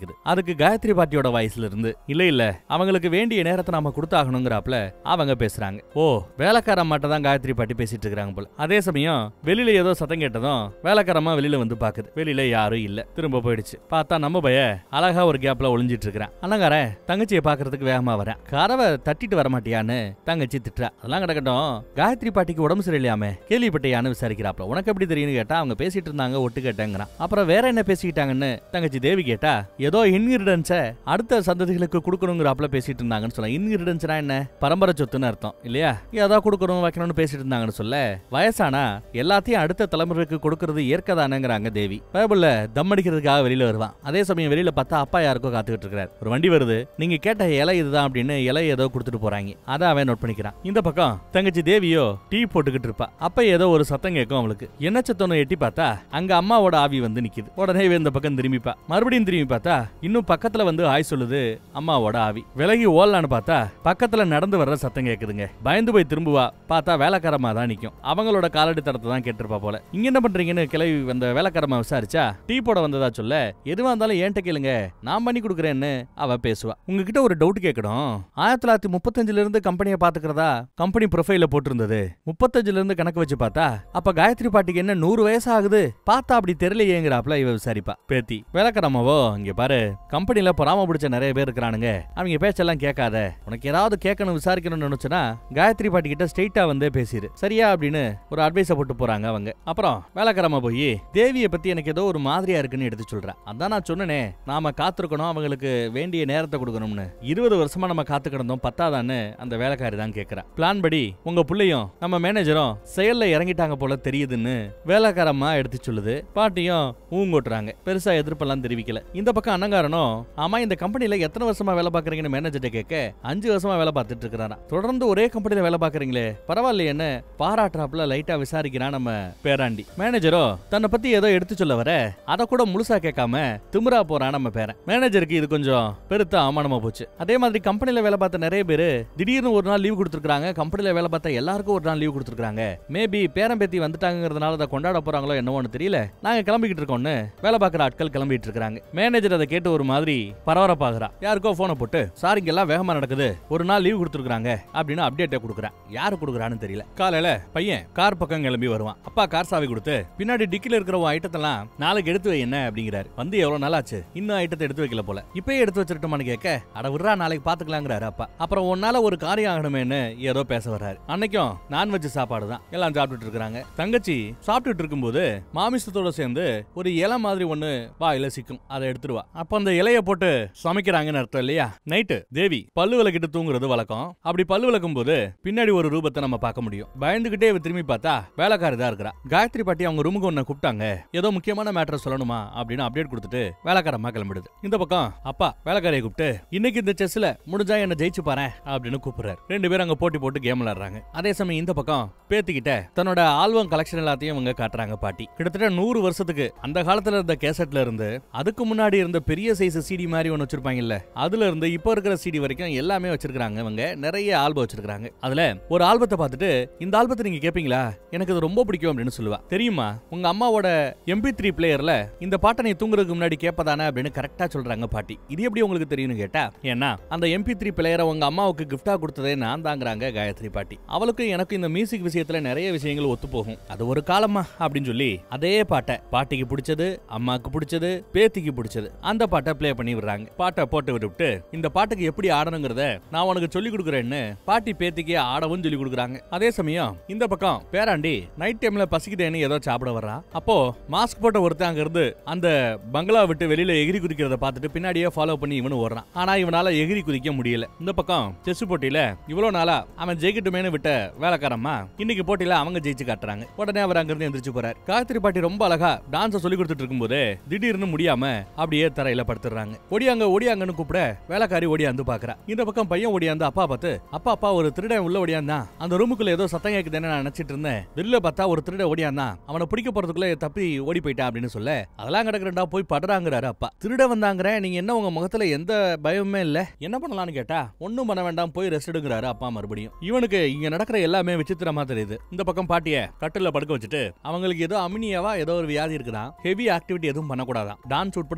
கேக்குது அதுக்கு காயத்ரி பாட்டியோட வாய்ஸ்ல இருந்து இல்ல இல்ல அவங்களுக்கு வேண்டிய நேரத்தை நாம கொடுத்தாகணுங்கிறாப்ல அவங்க பேசுறாங்க ஓ வேலைக்கார அம்மாட்ட தான் காயத்ரி பாட்டி பேசிட்டு இருக்காங்க போல அதே சமயம் வெளியில ஏதோ சத்தம் கேட்டதும் வேலைக்காரம்மா வெளியில வந்து பாக்குது வெளியில யாரும் இல்ல திரும்ப போயிடுச்சு பார்த்தா நம்ம பைய அழகா ஒரு கேப்ல ஒளிஞ்சிட்டு இருக்கிறான் அண்ணங்காரன் தங்கச்சியை பாக்குறதுக்கு வேகமா வரேன் கதவை தட்டிட்டு வர மாட்டியான்னு தங்கச்சி திட்டுறா அதெல்லாம் கிடக்கட்டும் காயத்ரி பாட்டிக்கு உடம்பு சரியில்லையாமே கேள்விப்பட்டியான்னு விசாரிக்கிறாப்ல உனக்கு எப்படி தெரியும்னு கேட்டா அவங்க பேசிட்டு இருந்தாங்க ஒட்டு கேட்டேங்கிறான் அப்புறம் வேற என்ன பேசிக்கிட்டாங்கன்னு தங்கச்சி தேவி கேட்டா ஏதோ இன்கிரிடன்ஸ அடுத்த சந்ததிகளுக்கு கொடுக்கணுங்கிறாப்ல பேசிட்டு இருந்தாங்கன்னு சொல்ல இன்கிரிடன்ஸ்னா என்ன பரம்பரை சொத்துன்னு அர்த்தம் இல்லையா ஏதோ கொடுக்கணும் வைக்கணும்னு பேசிட்டு இருந்தாங்கன்னு சொல்ல வயசானா எல்லாத்தையும் அடுத்த தலைமுறைக்கு கொடுக்கறது ஏற்கதானங்கிறாங்க தேவி பைபிள்ல தம் அடிக்கிறதுக்காக வெளியில வருவான் அதே சமயம் வெளியில பார்த்தா அப்பா யாருக்கோ காத்துக்கிட்டு இருக்காரு ஒரு வண்டி வருது நீங்க கேட்ட இலை இதுதான் அப்படின்னு இலை ஏதோ கொடுத்துட்டு போறாங்க அதை அவன் நோட் பண்ணிக்கிறான் இந்த பக்கம் தங்கச்சி தேவியோ டீ போட்டுக்கிட்டு இருப்பா அப்ப ஏதோ ஒரு சத்தம் கேட்கும் அவளுக்கு என்ன சத்தம்னு எட்டி பார்த்தா அங்க அம்மாவோட ஆவி வந்து நிக்குது உடனே இவ இந்த பக்கம் திரும்பிப்பா மறுபடியும் திரும்பி பார்த்தா இன்னும் பக்கத்துல வந்து ஆய் சொல்லுது அம்மாவோட ஆவி விலகி ஓடலான்னு பார்த்தா பக்கத்துல நடந்து வர்ற சத்தம் கேக்குதுங்க பயந்து போய் திரும்புவா பார்த்தா வேலைக்காரமா தான் நிக்கும் அவங்களோட காலடி தரத்தை தான் கேட்டிருப்பா போல இங்க என்ன பண்றீங்கன்னு கிளவி வந்த வேலைக்காரமா விசாரிச்சா டீ போட வந்ததா சொல்ல எதுவா இருந்தாலும் ஏன்ட்ட கேளுங்க நான் பண்ணி கொடுக்குறேன்னு அவ பேசுவா உங்ககிட்ட ஒரு டவுட் கேட்கணும் ஆயிரத்தி தொள்ளாயிரத்தி முப்பத்தஞ்சுல இருந்து கம்பெனியை பாத்துக்கிறதா கம்பெனி ப்ரொஃபைல போட்டிருந்தது முப்பத்தஞ்சுல இருந்து கணக்கு வச்சு பார்த்தா அப்ப காயத்ரி பாட்டிக்கு என்ன நூறு வயசு ஆகுது பார்த்தா அப்படி தெரியலையேங்கிறாப்ல இவ விசாரிப்பா பேத்தி வேலைக்காரமாவோ இங்க பாரு கம்பெனில பொறாம பிடிச்ச நிறைய பேர் இருக்கிறானுங்க அவங்க பேச்செல்லாம் கேட்காத உனக்கு ஏதாவது கேட்கணும் விசாரிக்கணும்னு நினைச்சுனா காயத்ரி பாட்டி கிட்ட ஸ்ட்ரெயிட்டா வந்தே பேசிரு சரியா அப்படின்னு ஒரு அட்வைஸ போட்டு போறாங்க அவங்க அப்புறம் வேலைக்காரமா போய் தேவியை பத்தி எனக்கு ஏதோ ஒரு மாதிரியா இருக்குன்னு எடுத்து சொல்றேன் அதான் நான் சொன்னனே நாம காத்திருக்கணும் அவங்களுக்கு வேண்டிய நேரத்தை கொடுக்கணும்னு இருபது வருஷமா நம்ம காத்து கிடந்தோம் பத்தாதான்னு அந்த வேலைக்காரி தான் கேக்குறா பிளான் படி உங்க புள்ளையும் நம்ம மேனேஜரும் செயல்ல இறங்கிட்டாங்க போல தெரியுதுன்னு வேலைக்காரம்மா எடுத்து சொல்லுது பாட்டியும் ஊங்கோட்டுறாங்க பெருசா எதிர்ப்பெல்லாம் தெரிவிக்கல இந்த பக்கம் அண்ணங்காரனும் ஆமா இந்த கம்பெனில எத்தனை வருஷமா வேலை பாக்குறீங்கன்னு மேனேஜர்ட்ட கேட்க அஞ்சு வருஷமா வேலை பார்த்துட்டு இருக்கிறாரா தொடர்ந்து ஒரே கம்பெனில வேலை பாக்குறீங்களே பரவாயில்லையேன்னு பாராட்டுறாப்புல லைட்டா விசாரிக்கிறான் நம்ம பேராண்டி மேனேஜரோ தன்னை பத்தி ஏதோ எடுத்து சொல்ல வர அத கூட முழுசா கேட்காம திமிரா போறான் நம்ம பேரன் மேனேஜருக்கு இது கொஞ்சம் பெருத்த அவமானமா போச்சு அதே மாதிரி கம்பெனில வேலை பார்த்த நிறைய பேரு திடீர்னு ஒரு நாள் லீவ் கொடுத்துருக்காங்க கம்பெனில வேலை பார்த்த எல்லாருக்கும் ஒரு நாள் லீவ் கொடுத்துருக்காங்க மேபி பேரன் பேத்தி வந்துட்டாங்கிறதுனால அதை கொண்டாட போறாங்களோ என்னவோன்னு தெரியல நாங்க கிளம்பிக்கிட்டு இருக்கோம்னு வேலை பார்க்குற ஆட்கள் கிளம்பிட்டு இருக்காங்க மேனேஜர் அதை கேட்டு ஒரு மாதிரி பரபரப்பாகிறா யாருக்கோ போனை போட்டு சார் இங்கெல்லாம் வேகமா நடக்குது ஒரு நாள் லீவ் கொடுத்துருக்காங்க அப்படின்னு அப்டேட்டை கொடுக்குறேன் யாரு கொடுக்குறான்னு தெரியல காலையில பையன் கார் பக்கம் கிளம்பி வருவான் அப்பா கார் சாவி கொடுத்து பின்னாடி டிக்கில இருக்கிற உன் ஐட்டத்தெல்லாம் நாளைக்கு எடுத்து வை என்ன அப்படிங்கிறாரு வந்து எவ்வளவு நாள் ஆச்சு இன்னும் ஐட்டத்தை எடுத்து வைக்கல போல இப்பயே எடுத்து வச்சிருட்டோமான்னு கேட்க அட விட்றா நாளைக்கு பாத்துக்கலாங்கிறாரு அப்பா அப்புறம் உன்னால ஒரு காரியம் ஆகணுமேன்னு ஏதோ பேச வர்றாரு அன்னைக்கும் நான்வெஜ் சாப்பாடு தான் எல்லாம் சாப்பிட்டுட்டு இருக்காங்க தங்கச்சி சாப்பிட்டுட்டு இருக்கும்போது மாமிசத்தோட சேர்ந்து ஒரு இலை மாதிரி ஒண்ணு வாயில சிக்கும் அதை எடுத்துருவா அப்ப அந்த இலைய போட்டு சமைக்கிறாங்கன்னு அர்த்தம் இல்லையா நைட்டு தேவி பல்லு விளக்கிட்டு தூங்குறது வழக்கம் அப்படி பல்லு விளக்கும் போது பின்னாடி ஒரு ரூபத்தை நம்ம பார்க்க முடியும் பயந்துகிட்டே இவ திரும்பி பார்த்தா வேலைக்காரி தான் இருக்கிறா காயத்ரி பாட்டி அவங்க ரூமுக்கு ஒன்னு கூப்பிட்டாங்க ஏதோ முக்கியமான மேட்டர் சொல்லணுமா அப்படின்னு அப்டேட் கொடுத்துட்டு வேலைக்காரம்மா கிளம்பிடுது இந்த பக்கம் அப்பா வேலைக்காரியை கூப்பிட்டு இன்னைக்கு இந்த செஸ்ல முடிஞ்சா என்ன ஜெயிச்சு பாரு அப்படின்னு கூப்பிடுறாரு ரெண்டு பேரும் அங்க போட்டி போட்டு கேம் விளையாடுறாங்க அதே சமயம் இந்த பக்கம் பேத்திக்கிட்ட தன்னோட ஆல்பம் கலெக்ஷன் எல்லாத்தையும் இவங்க காட்டுறாங்க பாட்டி கிட்டத்தட்ட நூறு வருஷத்துக்கு அந்த காலத்துல இருந்த கேசட்ல இருந்து அதுக்கு முன்னாடி இருந்த பெரிய சைஸ் சிடி மாதிரி ஒன்னு வச்சிருப்பாங்கல்ல அதுல இருந்து இப்போ இருக்கிற சிடி வரைக்கும் எல்லாமே வச்சிருக்காங்க இவங்க நிறைய ஆல்பம் வச்சிருக்காங்க அதுல ஒரு ஆல்பத்தை பார்த்துட்டு இந்த ஆல்பத்தை நீங்க கேப்பீங்களா எனக்கு இது ரொம்ப பிடிக்கும் அப்படின்னு சொல்லுவா தெரியுமா உங்க அம்மாவோட எம்பி த்ரீ பிளேயர்ல இந்த பாட்டை நீ தூங்குறதுக்கு முன்னாடி கேப்பதானே அப்படின்னு கரெக்டா சொல்றாங்க பாட்டி இது எப்படி உங்களுக்கு தெரியும்னு கேட்டா ஏன்னா அந்த எம்பி த்ரீ பிளேயரை உங்க அம்மாவுக்கு கிஃப்டா கொடுத்ததே நான் தாங்கிறாங்க காயத்ரி பாட்டி அவளுக்கும் எனக்கு இந்த மியூசிக் விஷயத்துல நிறைய விஷயங்கள் ஒத்து போகும் அது ஒரு காலமா அப்படின்னு சொல்லி அதே பாட்டை பாட்டிக்கு பிடிச்சது அம்மாக்கு பிடிச்சது பேத்திக்கு பிடிச்சது அந்த பாட்டை ப்ளே பண்ணி விடுறாங்க பாட்டை போட்டு விட்டுவிட்டு இந்த பாட்டுக்கு எப்படி ஆடணுங்கிறத நான் உனக்கு சொல்லி கொடுக்குறேன்னு பாட்டி பேத்திக்கு ஆடவும் சொல்லி கொடுக்குறாங்க அதே சமயம் இந்த பக்கம் பேராண்டி நைட் டைம்ல பசிக்குதேன்னு ஏதோ சாப்பிட வர்றான் அப்போ மாஸ்க் போட்ட ஒருத்தன் அங்க இருந்து அந்த பங்களா விட்டு வெளியில எகிரி குதிக்கிறத பார்த்துட்டு பின்னாடியே ஃபாலோ பண்ணி இவனு ஓடுறான் ஆனா இவனால எகிரி குதிக்க முடியல இந்த பக்கம் செஸ் போட்டியில இவ்வளவு நாளா அவன் ஜெயிக்கட்டுமேனு விட்ட வேலைக்காரம்மா இன்னைக்கு போட்டியில அவங்க ஜெயிச்சு காட்டுறாங்க உடனே அவர் அங்கிருந்து எந்திரிச்சு போறாரு காயத்ரி பாட்டி ரொம்ப அழகா டான்ஸ சொல்லி கொடுத்துட்டு இருக்கும்போது திடீர்னு முடியாம அப்படியே தரையில படுத்துறாங்க ஓடியாங்க ஓடியாங்கன்னு கூப்பிட வேலைக்காரி ஓடியாந்து பாக்குறா இந்த பக்கம் பையன் ஓடியாந்து அப்பா பார்த்து அப்பா அப்பா ஒரு திருடன் உள்ள ஓடியாந்தான் அந்த ரூமுக்குள்ள ஏதோ சத்தம் கேக்குதுன்னு நான் நினைச்சிட்டு இருந்தேன் வெளில பார்த்தா ஒரு திருட ஓடியாந்தான் அவனை பிடிக்க போறதுக்குள்ள தப்பி ஓடி போயிட்டான் அப்படின்னு சொல்ல அதெல்லாம் கிடக்குறா போய் படுறாங்கிறாரு அப்பா திருட வந்தாங்கிற நீங்க என்ன உங்க முகத்துல எந்த பயமுமே இல்ல என்ன பண்ணலாம்னு கேட்டா ஒண்ணும் பண்ண வேண்டாம் போய் ரெஸ்ட் எடுங்கிறாரு அப்பா மறுபடியும் இவனுக்கு இங்க நடக்கிற எல்லாமே விசித்திரமா தெரியுது இந்த பக்கம் பாட்டிய கட்டில படுக்க வச்சுட்டு அவங்களுக்கு ஏதோ அமினியாவா ஏதோ ஒரு வியாதி இருக்குதான் ஹெவி ஆக்டிவிட்டி எதுவும் பண்ணக்கூடாதான் டான்ஸ் உட்படன்னு சொன்னதும்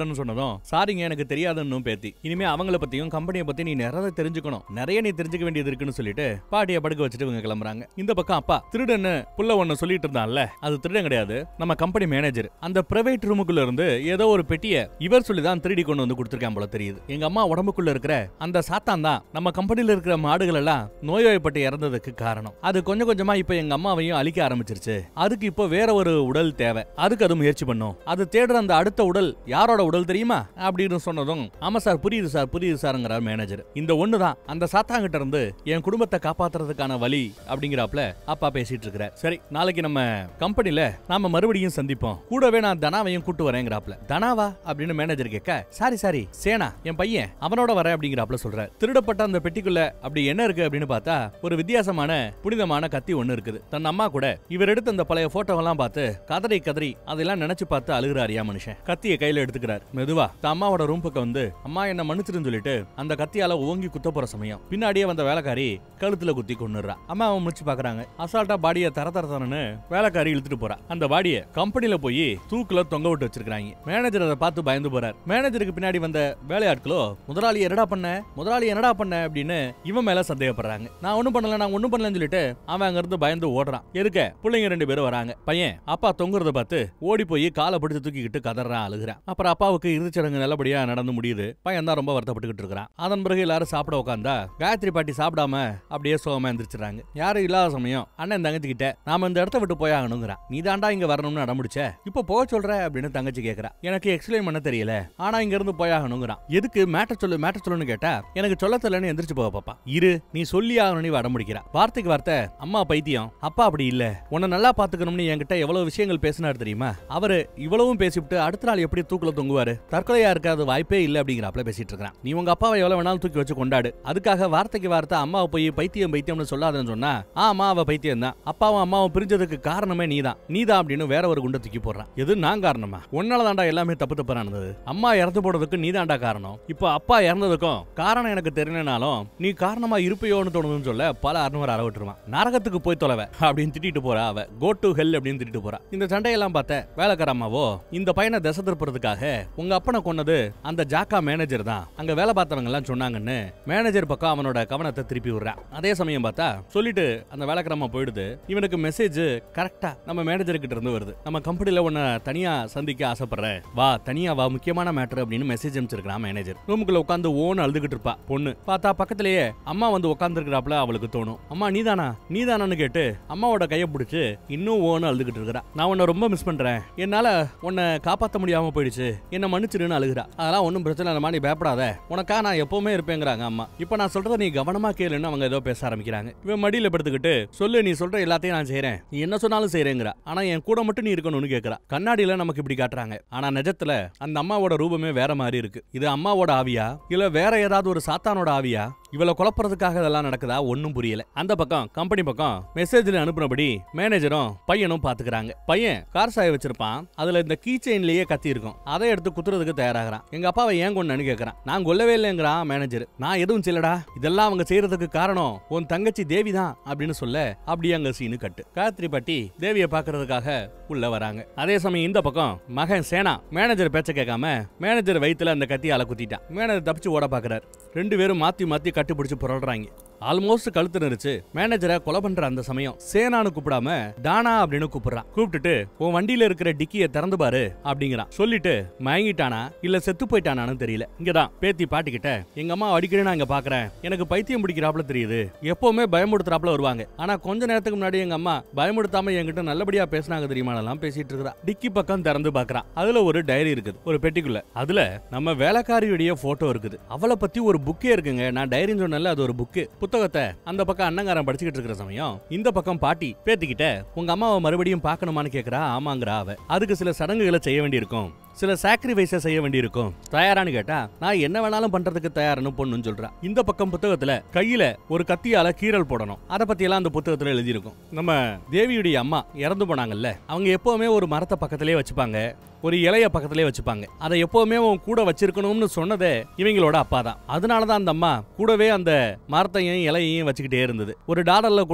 சொன்னதும் சாரிங்க எனக்கு தெரியாதுன்னு பேத்தி இனிமே அவங்கள பத்தியும் கம்பெனியை பத்தி நீ நிறைய தெரிஞ்சுக்கணும் நிறைய நீ தெரிஞ்சுக்க வேண்டியது இருக்குன்னு சொல்லிட்டு பாட்டியை படுக்க வச்சுட்டு இவங்க கிளம்புறாங்க இந்த பக்கம் அப்பா திருடன்னு புள்ள ஒண்ணு சொல்லிட்டு இருந்தான்ல அது திருடன் கிடையாது நம்ம கம்பெனி மேனேஜர் அந்த பிரைவேட் ரூமுக்குள்ள இருந்து ஏதோ ஒரு பெட்டியை இவர் சொல்லி தான் திருடி கொண்டு வந்து கொடுத்துருக்கான் போல தெரியுது எங்க அம்மா உடம்புக்குள்ள இருக்கிற அந்த சாத்தான் தான் நம்ம கம்பெனில இருக்கிற மாடுகள் எல்லாம் நோய்வாய்ப்பட்டு இறந்ததுக்கு காரணம் அது கொஞ்சம் கொஞ்சமா இப்ப எங்க அம்மாவையும் அழிக்க ஆரம்பிச்சிருச்சு அதுக்கு இப்போ வேற ஒரு உடல் தேவை அதுக்கு அது முயற்சி பண்ணும் அது தேடுற அந்த அடுத்த உடல் யாரோட உடல் தெரியுமா அப்படின்னு சொன்னதும் ஆமா சார் புரியுது சார் புரியுது சார்ங்கிறார் மேனேஜர் இந்த ஒண்ணு தான் அந்த சாத்தாங்கிட்ட இருந்து என் குடும்பத்தை காப்பாத்துறதுக்கான வழி அப்படிங்கிறாப்ல அப்பா பேசிட்டு இருக்கிற சரி நாளைக்கு நம்ம கம்பெனில நாம மறுபடியும் சந்திப்போம் கூடவே நான் தனாவையும் கூட்டு வரேங்கிறாப்ல தனாவா அப்படின்னு மேனேஜர் கேட்க சாரி சாரி சேனா என் பையன் அவனோட வரேன் அப்படிங்கிறாப்ல சொல்ற திருடப்பட்ட அந்த பெட்டிக்குள்ள அப்படி என்ன இருக்கு அப்படின்னு பார்த்தா ஒரு வித்தியாசமான புனிதமான கத்தி ஒண்ணு இருக்குது தன் அம்மா கூட இவர் எடுத்த அந்த பழைய போட்டோவெல்லாம் பார்த்து கதறி கதறி அதெல்லாம் நினைச்சு பார்த்து அழுகிறாரியா மனுஷன் கத்தியை கையில எடுத்துக்கிறார் மெதுவா தன் அம்மாவோட ரூம் பக்கம் வந்து அம்மா என்ன மன்னிச்சிருன்னு சொல்லிட்டு அந்த கத்தியால ஓங்கி குத்த போற சமயம் பின்னாடியே வந்த வேலைக்காரி கழுத்துல குத்தி கொண்டுறா அம்மா அவன் முடிச்சு பாக்குறாங்க அசால்ட்டா பாடிய தர தர தரன்னு வேலைக்காரி இழுத்துட்டு போறா அந்த பாடிய கம்பெனில போய் தூக்குல தொங்க விட்டு வச்சிருக்காங்க மேனேஜர் அதை பார்த்து பயந்து போறார் மேனேஜருக்கு பின்னாடி வந்த வேலையாட்களோ முதலாளி என்னடா பண்ண முதலாளி என்னடா பண்ண அப்படின்னு இவன் மேல சந்தேகப்படுறாங்க நான் ஒண்ணும் பண்ணல நான் ஒண்ணும் பண்ணலன்னு சொல்லிட்டு அவன் அங்க இருந்து பயந்து ஓடுறான் எதுக்க பிள்ளைங்க ரெண்டு பேரும் வராங்க பையன் அப்பா தொங்குறத பார்த்து ஓடி போய் காலை பிடிச்சு தூக்கிக்கிட்டு கதறான் அழுகிறான் அப்புறம் அப்பாவுக்கு இறுதிச்சடங்கு நல்லபடியா நடந்து முடியுது பையன் தான் ரொம்ப வருத்தப்பட்டுக்கிட்டு இருக்கிறான் அதன் பிறகு எல்லாரும் சாப்பிட உட்காந்தா காயத்ரி பாட்டி சாப்பிடாம அப்படியே சோகமா எந்திரிச்சிடறாங்க யாரும் இல்லாத சமயம் அண்ணன் தங்கச்சி கிட்ட நாம இந்த இடத்த விட்டு போயாகணுங்கிறான் நீ தாண்டா இங்க வரணும்னு அடம்பிடிச்ச இப்போ போக சொல்ற அப்படின்னு தங்கச்சி கேக்குறா எனக்கு எக்ஸ்பிளைன் பண்ண தெரியல ஆனா இங்க இருந்து போயாகணுங்கிறான் எதுக்கு மேட்டர் சொல்லு மேட்டர் சொல்லுன்னு கேட்டா எனக்கு சொல்ல தெரியலன்னு எந்திரிச்சு போக பாப்பா இரு நீ சொல்லி ஆகணும் நீ அடம்பிடிக்கிறா வார்த்தைக்கு வார்த்தை அம்மா பைத்தியம் அப்பா அப்படி இல்ல உன்னை நல்லா பாத்துக்கணும்னு என்கிட்ட எவ்வளவு விஷயங்கள் பேசினார் தெரியுமா அவரு இவ்வளவும் பேசிவிட்டு அடுத்த நாள் எப்படி தூக்குல தொங்குவாரு தற்கொலையா இருக்காது வாய்ப்பே இல்ல அப்படிங்கிறாப்ல பேசிட்டு இருக்கான் நீ உங்க அப்பாவை எவ்வளவு வேணாலும் தூக்கி வச்சு கொண்டாடு அதுக்காக வார்த்தைக்கு வார்த்தை அம்மாவை போய் பைத்தியம் பைத்தியம்னு சொல்லாதன்னு சொன்னா ஆமா அவ பைத்தியம் தான் அப்பாவும் அம்மாவும் பிரிஞ்சதுக்கு காரணமே நீதான் நீதான் அப்படின்னு வேற ஒரு குண்டை தூக்கி போடுறான் எது நான் காரணமா உன்னால தாண்டா எல்லாமே தப்பு தப்பு நடந்தது அம்மா இறந்து போனதுக்கு நீ தாண்டா காரணம் இப்போ அப்பா இறந்ததுக்கும் காரணம் எனக்கு தெரியலனாலும் நீ காரணமா இருப்பையோன்னு தோணுதுன்னு சொல்ல பல அறுநூறு அறவிட்டுருவான் நரகத்துக்கு போய் தொலைவ அப்படின்னு திட்டிட்டு போறா அவ கோ டு ஹெல் அப்படின்னு திட்டிட்டு போறா இந்த சண்டையெல்லாம் பார்த்த வேலைக்கார அம்மாவோ இந்த பையனை திசை திருப்புறதுக்காக உங்க அப்பனை கொன்னது அந்த ஜாக்கா மேனேஜர் தான் அங்க வேலை பார்த்தவங்க எல்லாம் சொன்னாங்கன்னு மேனேஜர் பக்கம் அவனோட கவனத்தை திருப்பி விடுறான் அதே சமயம் பார்த்தா சொல்லிட்டு அந்த வேலைக்கார அம்மா போயிடுது இவனுக்கு மெசேஜ் கரெக்டா நம்ம மேனேஜர் கிட்ட இருந்து வருது நம்ம கம்பெனில உன்னை தனியா சந்திக்க ஆசைப்படுறேன் வா தனியா வா முக்கியமான மேட்டர் அப்படின்னு மெசேஜ் அனுப்பிச்சிருக்கான் மேனேஜர் ரூமுக்குள்ள உட்காந்து ஓன்னு அழுதுகிட்டு இருப்பா பொண்ணு பார்த்தா பக்கத்திலேயே அம்மா வந்து உட்காந்துருக்கிறாப்ல அவளுக்கு தோணும் அம்மா நீதானா நீதானான்னு கேட்டு அம்மாவோட கையை பிடிச்சு இன்னும் ஓன்னு அழுதுகிட்டு இருக்கிறா நான் உன்னை ரொம்ப மிஸ் பண்றேன் என்னால உன்னை காப்பாத்த முடியாம போயிடுச்சு என்ன மன்னிச்சிருன்னு அழுகிறா அதெல்லாம் ஒன்றும் பிரச்சனை இல்லைம்மா நீ பயப்படாத உனக்கா நான் எப்பவுமே இருப்பேங்கிறாங்க அம்மா இப்போ நான் சொல்றதை நீ கவனமா கேளுன்னு அவங்க ஏதோ பேச ஆரம்பிக்கிறாங்க இவன் மடியில படுத்துக்கிட்டு சொல்லு நீ சொல்ற எல்லாத்தையும் நான் செய்றேன் நீ என்ன சொன்னாலும் செய்றேங்கிறா ஆனா என் கூட மட்டும் நீ இருக்கணும்னு கேக்குறா கண்ணாடியில நமக்கு இப்படி காட்டுறாங்க ஆனா நிஜத்துல அந்த அம்மாவோட ரூபமே வேற மாதிரி இருக்கு இது அம்மாவோட ஆவியா இல்ல வேற ஏதாவது ஒரு சாத்தானோட ஆவியா இவளை குழப்பறதுக்காக இதெல்லாம் நடக்குதா ஒன்னும் புரியல அந்த பக்கம் கம்பெனி பக்கம் மெசேஜ்ல அனுப்புனபடி மேனேஜரும் பையனும் பாத்துக்கிறாங்க பையன் கார் சாய வச்சிருப்பான் அதுல இந்த கீ செயின்லயே கத்தி இருக்கும் அதை எடுத்து குத்துறதுக்கு தயாராகிறான் எங்க அப்பாவை ஏன் கொண்டு கேக்குறான் நான் கொல்லவே இல்லைங்கிறான் மேனேஜர் நான் எதுவும் செய்யலடா இதெல்லாம் அவங்க செய்யறதுக்கு காரணம் உன் தங்கச்சி தேவி தான் அப்படின்னு சொல்ல அப்படி அங்க சீனு கட்டு காயத்ரி பாட்டி தேவியை பாக்குறதுக்காக உள்ள வராங்க அதே சமயம் இந்த பக்கம் மகன் சேனா மேனேஜர் பேச்ச கேட்காம மேனேஜர் வயித்துல அந்த கத்தியால குத்திட்டான் மேனேஜர் தப்பிச்சு ஓட பாக்குறாரு ரெண்டு பேரும் மாத்தி மாத்தி கட்டுப்பிடிச்சு புரள்றாங்க ஆல்மோஸ்ட் கழுத்து நெரிச்சு மேனேஜரை கொலை பண்ற அந்த சமயம் சேனான்னு கூப்பிடாம டானா அப்படின்னு கூப்பிடுறான் கூப்பிட்டுட்டு உன் வண்டியில இருக்கிற டிக்கிய திறந்து பாரு அப்படிங்கிறான் சொல்லிட்டு மயங்கிட்டானா இல்ல செத்து போயிட்டானான்னு தெரியல இங்கதான் பேத்தி பாட்டிக்கிட்ட எங்க அம்மா அடிக்கடி நான் இங்க பாக்குறேன் எனக்கு பைத்தியம் பிடிக்கிறாப்ல தெரியுது எப்பவுமே பயமுடுத்துறாப்ல வருவாங்க ஆனா கொஞ்ச நேரத்துக்கு முன்னாடி எங்க அம்மா பயமுடுத்தாம என்கிட்ட நல்லபடியா பேசினாங்க தெரியுமானெல்லாம் பேசிட்டு இருக்கிறா டிக்கி பக்கம் திறந்து பாக்குறான் அதுல ஒரு டைரி இருக்குது ஒரு பெட்டிக்குள்ள அதுல நம்ம வேலைக்காரியுடைய போட்டோ இருக்குது அவளை பத்தி ஒரு புக்கே இருக்குங்க நான் டைரின்னு சொன்னல அது ஒரு புக்கு புத்தகத்தை அந்த பக்கம் அண்ணங்காரன் படிச்சுக்கிட்டு இருக்கிற சமயம் இந்த பக்கம் பாட்டி பேத்திக்கிட்ட உங்க அம்மாவை மறுபடியும் பார்க்கணுமான்னு கேக்குறா ஆமாங்கிறா அவ அதுக்கு சில சடங்குகளை செய்ய வேண்டியிருக்கும் சில சாக்ரிஃபைஸ செய்ய வேண்டியிருக்கும் தயாரான்னு கேட்டா நான் என்ன வேணாலும் பண்றதுக்கு தயார்னு பொண்ணுன்னு சொல்றா இந்த பக்கம் புத்தகத்துல கையில ஒரு கத்தியால கீறல் போடணும் அத பத்தி எல்லாம் அந்த புத்தகத்துல எழுதியிருக்கும் நம்ம தேவியுடைய அம்மா இறந்து போனாங்கல்ல அவங்க எப்பவுமே ஒரு மரத்தை பக்கத்திலே வச்சுப்பாங்க ஒரு இலைய பக்கத்திலே வச்சுப்பாங்க அதை எப்பவுமே உன் கூட வச்சிருக்கணும்னு சொன்னதே இவங்களோட அப்பா தான் அதனாலதான் அந்த அம்மா கூடவே அந்த மரத்தையும் இலையையும் வச்சுக்கிட்டே இருந்தது ஒரு டாடர்ல கூட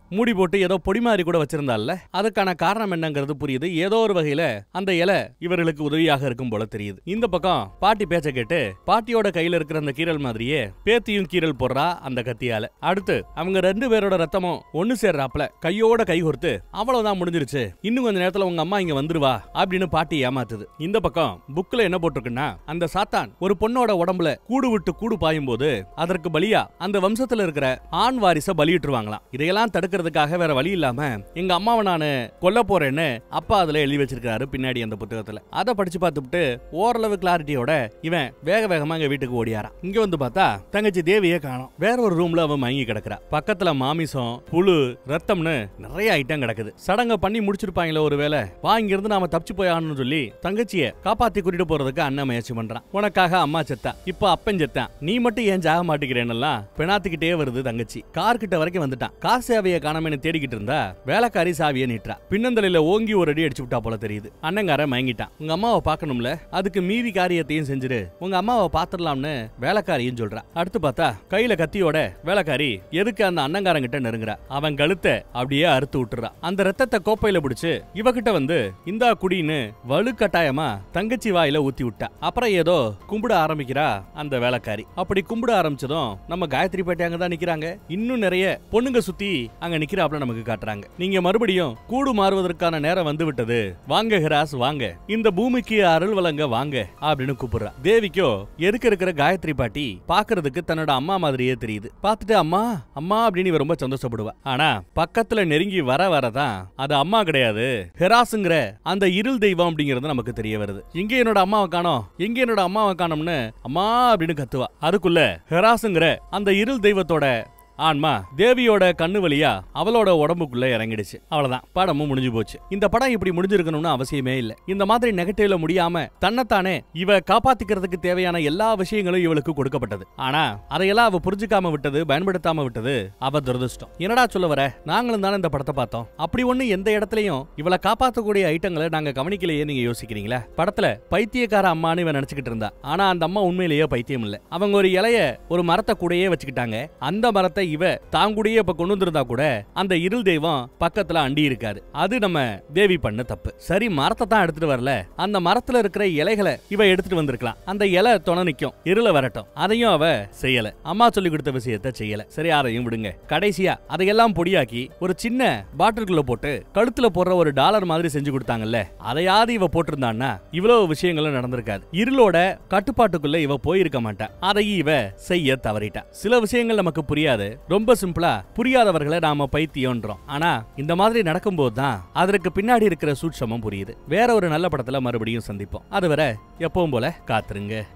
மூடி போட்டு ஏதோ பொடி மாதிரி கூட வச்சிருந்தால அதுக்கான காரணம் என்னங்கிறது புரியுது ஏதோ ஒரு வகையில அந்த இலை இவர்களுக்கு உதவியாக இருக்கும் போல தெரியுது இந்த பக்கம் பாட்டி பேச்ச கேட்டு பாட்டியோட கையில இருக்கிற அந்த கீரல் மாதிரியே பேத்தியும் கீரல் போடுறா அந்த கத்தியால அடுத்து அவங்க ரெண்டு பேரோட ரத்தமும் ஒண்ணு சேர்றாப்ல கையோட கை கோர்த்து அவ்வளவுதான் முடிஞ்சிருச்சு இன்னும் கொஞ்ச நேரத்துல உங்க அம்மா இங்க வந்துருவா அப்படின்னு பாட்டி ஏமாத்துது இந்த பக்கம் புக்ல என்ன போட்டிருக்குன்னா அந்த சாத்தான் ஒரு பொண்ணோட உடம்புல கூடு விட்டு கூடு பாயும் போது அதற்கு பலியா அந்த வம்சத்துல இருக்கிற ஆண் வாரிச பலியிட்டுருவாங்களாம் இதையெல்லாம் தடுக்கிறதுக்காக வேற வழி இல்லாம எங்க அம்மாவை நானு கொல்ல போறேன்னு அப்பா அதுல எழுதி வச்சிருக்காரு பின்னாடி அந்த புத்தகத்துல அதை படிச்சு பார்த்துட்டு ஓரளவு கிளாரிட்டியோட இவன் வேக வேகமா எங்க வீட்டுக்கு ஓடியாரான் இங்க வந்து பார்த்தா தங்கச்சி தேவியே காணோம் வேற ஒரு ரூம்ல அவன் மயங்கி கிடக்குறா பக்கத்துல மாமிசம் புழு ரத்தம்னு நிறைய ஐட்டம் கிடக்குது சடங்க பண்ணி முடிச்சிருப்பாங்களே ஒருவேளை வா இங்க இருந்து நாம தப்பிச்சு போயாகணும்னு சொல்லி தங்கச்சிய காப்பாத்தி கூட்டிட்டு போறதுக்கு அண்ணன் முயற்சி பண்றான் உனக்காக அம்மா செத்தா இப்ப அப்பன் செத்தான் நீ மட்டும் ஏன் ஜாக மாட்டேங்கிறேன்னெல்லாம் பெணாத்துக்கிட்டே வருது தங்கச்சி கார் கிட்ட வரைக்கும் வந்துட்டான் கார் சேவையை காணாமனு தேடிக்கிட்டு இருந்தா வேலைக்காரி சாவியை நீட்டுறா பின்னந்தலையில ஓங்கி ஒரு அடி அடிச்சு விட்டா போல தெரியுது அண்ணங்காரன் மயங்கிட்டான் உங்க அம்மாவை பார்க்கணும்ல அதுக்கு மீதி காரியத்தையும் செஞ்சிரு உங்க அம்மாவை பாத்துடலாம்னு வேலைக்காரியும் சொல்றா அடுத்து பார்த்தா கையில கத்தியோட வேலைக்காரி எதுக்கு அந்த அண்ணங்காரன் கிட்ட நெருங்குறா அவன் கழுத்தை அப்படியே அறுத்து விட்டுறா அந்த ரத்தத்தை கோப்பையில பிடிச்சு இவகிட்ட வந்து இந்தா குடின்னு வலுக்கட்டாயமா தங்கச்சி வாயில ஊத்தி விட்டா அப்புறம் ஏதோ கும்பிட ஆரம்பிக்கிறா அந்த வேலைக்காரி அப்படி கும்பிட ஆரம்பிச்சதும் நம்ம காயத்ரி பேட்டை அங்க தான் நிக்கிறாங்க இன்னும் நிறைய பொண்ணுங்க சுத்தி அங்க நிக்கிறாப்ல நமக்கு காட்டுறாங்க நீங்க மறுபடியும் கூடு மாறுவதற்கான நேரம் வந்து விட்டது வாங்க ஹிராஸ் வாங்க இந்த பூமிக்கு அருள் வழங்க வாங்க அப்படின்னு கூப்பிடுறா தேவிக்கோ எதுக்கு இருக்கிற காயத்ரி பாட்டி பாக்குறதுக்கு தன்னோட அம்மா மாதிரியே தெரியுது பார்த்துட்டு அம்மா அம்மா அப்படின்னு இவ ரொம்ப சந்தோஷப்படுவா ஆனா பக்கத்துல நெருங்கி வர வரதான் அது அம்மா கிடையாது ஹெராஸுங்கிற அந்த இருள் தெய்வம் அப்படிங்கிறது நமக்கு தெரிய வருது எங்க என்னோட அம்மாவை காணோம் எங்க என்னோட அம்மாவை காணோம்னு அம்மா அப்படின்னு கத்துவா அதுக்குள்ள ஹெராஸுங்கிற அந்த இருள் தெய்வத்தோட ஆன்மா தேவியோட கண்ணு வழியா அவளோட உடம்புக்குள்ள இறங்கிடுச்சு அவ்வளவுதான் படமும் முடிஞ்சு போச்சு இந்த படம் இப்படி முடிஞ்சிருக்கணும்னு அவசியமே இல்ல இந்த மாதிரி நெகட்டிவ்ல முடியாம தன்னைத்தானே இவ காப்பாத்திக்கிறதுக்கு தேவையான எல்லா விஷயங்களும் இவளுக்கு கொடுக்கப்பட்டது ஆனா அதையெல்லாம் அவ புரிஞ்சுக்காம விட்டது பயன்படுத்தாம விட்டது அவ துரதிருஷ்டம் என்னடா சொல்ல வர நாங்களும் தானே இந்த படத்தை பார்த்தோம் அப்படி ஒண்ணு எந்த இடத்துலயும் இவளை காப்பாத்தக்கூடிய ஐட்டங்களை நாங்க கவனிக்கலையே நீங்க யோசிக்கிறீங்களா படத்துல பைத்தியக்கார அம்மான்னு இவன் நினைச்சுக்கிட்டு இருந்தா ஆனா அந்த அம்மா உண்மையிலேயே பைத்தியம் இல்ல அவங்க ஒரு இலைய ஒரு மரத்தை கூடயே வச்சுக்கிட்டாங்க அந்த மரத்தை இவ தாங்கூடயே இப்ப கொண்டு வந்திருந்தா கூட அந்த இருள் தெய்வம் பக்கத்துல அண்டி இருக்காது அது நம்ம தேவி பண்ண தப்பு சரி மரத்தை தான் எடுத்துட்டு வரல அந்த மரத்துல இருக்கிற இலைகளை இவ எடுத்துட்டு வந்திருக்கலாம் அந்த இலை துணை நிக்கும் இருள வரட்டும் அதையும் அவ செய்யல அம்மா சொல்லி கொடுத்த விஷயத்த செய்யல சரி அதையும் விடுங்க கடைசியா அதையெல்லாம் பொடியாக்கி ஒரு சின்ன பாட்டிலுக்குள்ள போட்டு கழுத்துல போடுற ஒரு டாலர் மாதிரி செஞ்சு கொடுத்தாங்கல்ல அதையாவது இவ போட்டிருந்தான்னா இவ்வளவு விஷயங்களும் நடந்திருக்காது இருளோட கட்டுப்பாட்டுக்குள்ள இவ போயிருக்க மாட்டா அதையும் இவ செய்ய தவறிட்டா சில விஷயங்கள் நமக்கு புரியாது ரொம்ப சிம்பிளா புரியாதவர்களை நாம பைத்தியம்ன்றோம் ஆனா இந்த மாதிரி நடக்கும்போது தான் அதற்கு பின்னாடி இருக்கிற சூட்சமும் புரியுது வேற ஒரு நல்ல படத்துல மறுபடியும் சந்திப்போம் அதுவரை எப்பவும் போல காத்துருங்க